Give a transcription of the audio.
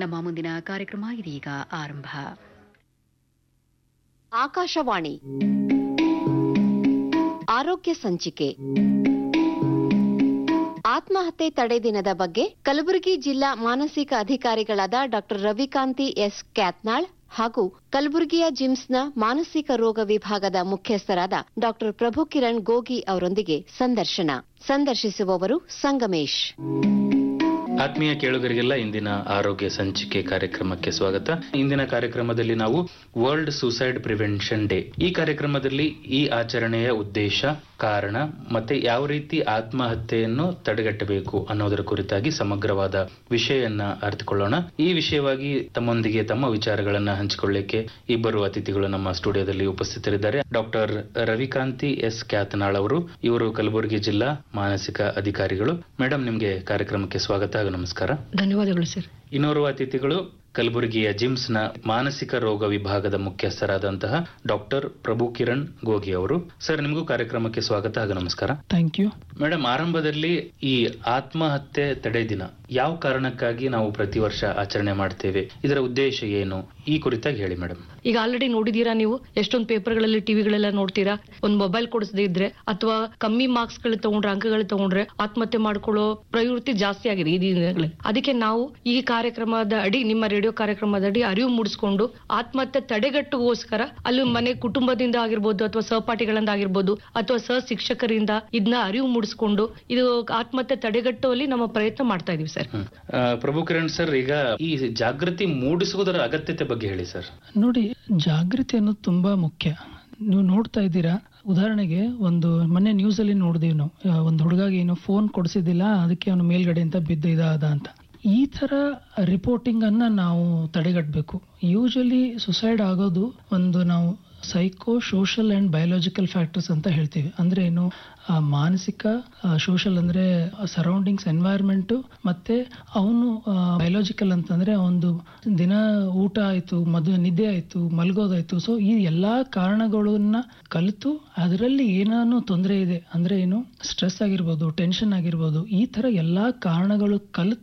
ನಮ್ಮ ಮುಂದಿನ ಕಾರ್ಯಕ್ರಮ ಇದೀಗ ಆರಂಭ ಆಕಾಶವಾಣಿ ಆರೋಗ್ಯ ಸಂಚಿಕೆ ಆತ್ಮಹತ್ಯೆ ತಡೆ ದಿನದ ಬಗ್ಗೆ ಕಲಬುರಗಿ ಜಿಲ್ಲಾ ಮಾನಸಿಕ ಅಧಿಕಾರಿಗಳಾದ ಡಾ ರವಿಕಾಂತಿ ಎಸ್ ಕ್ಯಾತ್ನಾಳ್ ಹಾಗೂ ಕಲಬುರಗಿಯ ಜಿಮ್ಸ್ನ ಮಾನಸಿಕ ರೋಗ ವಿಭಾಗದ ಮುಖ್ಯಸ್ಥರಾದ ಡಾ ಪ್ರಭು ಕಿರಣ್ ಗೋಗಿ ಅವರೊಂದಿಗೆ ಸಂದರ್ಶನ ಸಂದರ್ಶಿಸುವವರು ಸಂಗಮೇಶ್ ಆತ್ಮೀಯ ಕೇಳುಗರಿಗೆಲ್ಲ ಇಂದಿನ ಆರೋಗ್ಯ ಸಂಚಿಕೆ ಕಾರ್ಯಕ್ರಮಕ್ಕೆ ಸ್ವಾಗತ ಇಂದಿನ ಕಾರ್ಯಕ್ರಮದಲ್ಲಿ ನಾವು ವರ್ಲ್ಡ್ ಸೂಸೈಡ್ ಪ್ರಿವೆನ್ಷನ್ ಡೇ ಈ ಕಾರ್ಯಕ್ರಮದಲ್ಲಿ ಈ ಆಚರಣೆಯ ಉದ್ದೇಶ ಕಾರಣ ಮತ್ತೆ ಯಾವ ರೀತಿ ಆತ್ಮಹತ್ಯೆಯನ್ನು ತಡೆಗಟ್ಟಬೇಕು ಅನ್ನೋದರ ಕುರಿತಾಗಿ ಸಮಗ್ರವಾದ ವಿಷಯವನ್ನ ಅರಿತುಕೊಳ್ಳೋಣ ಈ ವಿಷಯವಾಗಿ ತಮ್ಮೊಂದಿಗೆ ತಮ್ಮ ವಿಚಾರಗಳನ್ನ ಹಂಚಿಕೊಳ್ಳಿಕ್ಕೆ ಇಬ್ಬರು ಅತಿಥಿಗಳು ನಮ್ಮ ಸ್ಟುಡಿಯೋದಲ್ಲಿ ಉಪಸ್ಥಿತರಿದ್ದಾರೆ ಡಾಕ್ಟರ್ ರವಿಕಾಂತಿ ಎಸ್ ಕ್ಯಾತನಾಳ್ ಅವರು ಇವರು ಕಲಬುರಗಿ ಜಿಲ್ಲಾ ಮಾನಸಿಕ ಅಧಿಕಾರಿಗಳು ಮೇಡಮ್ ನಿಮ್ಗೆ ಕಾರ್ಯಕ್ರಮಕ್ಕೆ ಸ್ವಾಗತ ಹಾಗೂ ನಮಸ್ಕಾರ ಧನ್ಯವಾದಗಳು ಸರ್ ಇನ್ನೋರ್ವ ಅತಿಥಿಗಳು ಕಲಬುರಗಿಯ ಜಿಮ್ಸ್ ನ ಮಾನಸಿಕ ರೋಗ ವಿಭಾಗದ ಮುಖ್ಯಸ್ಥರಾದಂತಹ ಡಾಕ್ಟರ್ ಪ್ರಭು ಕಿರಣ್ ಗೋಗಿ ಅವರು ಸರ್ ನಿಮಗೂ ಕಾರ್ಯಕ್ರಮಕ್ಕೆ ಸ್ವಾಗತ ಹಾಗೂ ನಮಸ್ಕಾರ ಥ್ಯಾಂಕ್ ಯು ಮೇಡಮ್ ಆರಂಭದಲ್ಲಿ ಈ ಆತ್ಮಹತ್ಯೆ ತಡೆ ದಿನ ಯಾವ ಕಾರಣಕ್ಕಾಗಿ ನಾವು ಪ್ರತಿ ವರ್ಷ ಆಚರಣೆ ಮಾಡ್ತೇವೆ ಇದರ ಉದ್ದೇಶ ಏನು ಈ ಕುರಿತಾಗಿ ಹೇಳಿ ಮೇಡಮ್ ಈಗ ಆಲ್ರೆಡಿ ನೋಡಿದೀರಾ ನೀವು ಎಷ್ಟೊಂದು ಪೇಪರ್ಗಳಲ್ಲಿ ಟಿವಿಗಳೆಲ್ಲ ನೋಡ್ತೀರಾ ಒಂದ್ ಮೊಬೈಲ್ ಕೊಡಿಸದೇ ಇದ್ರೆ ಅಥವಾ ಕಮ್ಮಿ ಮಾರ್ಕ್ಸ್ ಗಳು ತಗೊಂಡ್ರೆ ಅಂಕಗಳು ತಗೊಂಡ್ರೆ ಆತ್ಮಹತ್ಯೆ ಮಾಡ್ಕೊಳ್ಳೋ ಪ್ರವೃತ್ತಿ ಜಾಸ್ತಿ ಆಗಿದೆ ಈ ದಿನಗಳಲ್ಲಿ ಅದಕ್ಕೆ ನಾವು ಈ ಕಾರ್ಯಕ್ರಮದ ಅಡಿ ನಿಮ್ಮ ರೇಡಿಯೋ ಕಾರ್ಯಕ್ರಮದ ಅಡಿ ಅರಿವು ಮೂಡಿಸ್ಕೊಂಡು ಆತ್ಮಹತ್ಯೆ ತಡೆಗಟ್ಟುಗೋಸ್ಕರ ಅಲ್ಲಿ ಮನೆ ಕುಟುಂಬದಿಂದ ಆಗಿರ್ಬೋದು ಅಥವಾ ಸಹಪಾಠಿಗಳಿಂದ ಆಗಿರ್ಬೋದು ಅಥವಾ ಸಹ ಶಿಕ್ಷಕರಿಂದ ಇದನ್ನ ಅರಿವು ಮೂಡಿಸ್ಕೊಂಡು ಇದು ಆತ್ಮಹತ್ಯೆ ತಡೆಗಟ್ಟುವಲ್ಲಿ ನಮ್ಮ ಪ್ರಯತ್ನ ಮಾಡ್ತಾ ಇದೀವಿ ಸರ್ ಹ್ಮ್. ಆ, ಪ್ರಭು ಕಿರಣ್ ಸರ್ ಈಗ ಈ ಜಾಗೃತಿ ಮೂಡಿಸುವುದರ ಅಗತ್ಯತೆ ಬಗ್ಗೆ ಹೇಳಿ ಸರ್ ನೋಡಿ ಜಾಗೃತಿ ಅನ್ನೋದು ತುಂಬಾ ಮುಖ್ಯ ನೀವು ನೋಡ್ತಾ ಇದ್ದೀರಾ ಉದಾಹರಣೆಗೆ ಒಂದು ಮೊನ್ನೆ ನ್ಯೂಸ್ ಅಲ್ಲಿ ನೋಡಿದೀವಿ ನಾವು ಆ, ಒಂದು ಹುಡುಗಾಗಿ ಏನೋ ಫೋನ್ ಕೊಡಿಸಿದಿಲ್ಲ ಅದಕ್ಕೆ ಅವನು ಮೇಲ್ಗಡೆ ಅಂತ ಬಿದ್ದು ಇದಾದ ಅಂತ ಈ ತರ ರಿಪೋರ್ಟಿಂಗ್ ಅನ್ನ ನಾವು ತಡೆಗಟ್ಟಬೇಕು ಯೂಶಲಿ ಸುಸೈಡ್ ಆಗೋದು ಒಂದು ನಾವು psycho social and biological factors ಅಂತ ಹೇಳ್ತೀವಿ ಅಂದ್ರೆ ಏನು ಆ, ಮಾನಸಿಕ ಸೋಷಲ್ ಅಂದ್ರೆ ಸರೌಂಡಿಂಗ್ಸ್ ಎನ್ವೈರ್ಮೆಂಟ್ ಮತ್ತೆ ಅವನು ಬಯೋಲಾಜಿಕಲ್ ಅಂತಂದ್ರೆ ಒಂದು ದಿನ ಊಟ ಆಯ್ತು ಮದು ನಿದ್ದೆ ಆಯ್ತು ಮಲ್ಗೋದಾಯ್ತು ಸೊ ಈ ಎಲ್ಲಾ ಕಾರಣಗಳನ್ನ ಕಲಿತು ಅದರಲ್ಲಿ ಏನಾನು ತೊಂದರೆ ಇದೆ ಅಂದ್ರೆ ಏನು ಸ್ಟ್ರೆಸ್ ಆಗಿರ್ಬೋದು ಟೆನ್ಷನ್ ಆಗಿರ್ಬೋದು ಈ ತರ ಎಲ್ಲಾ ಕಾರಣಗಳು ಕಲಿತು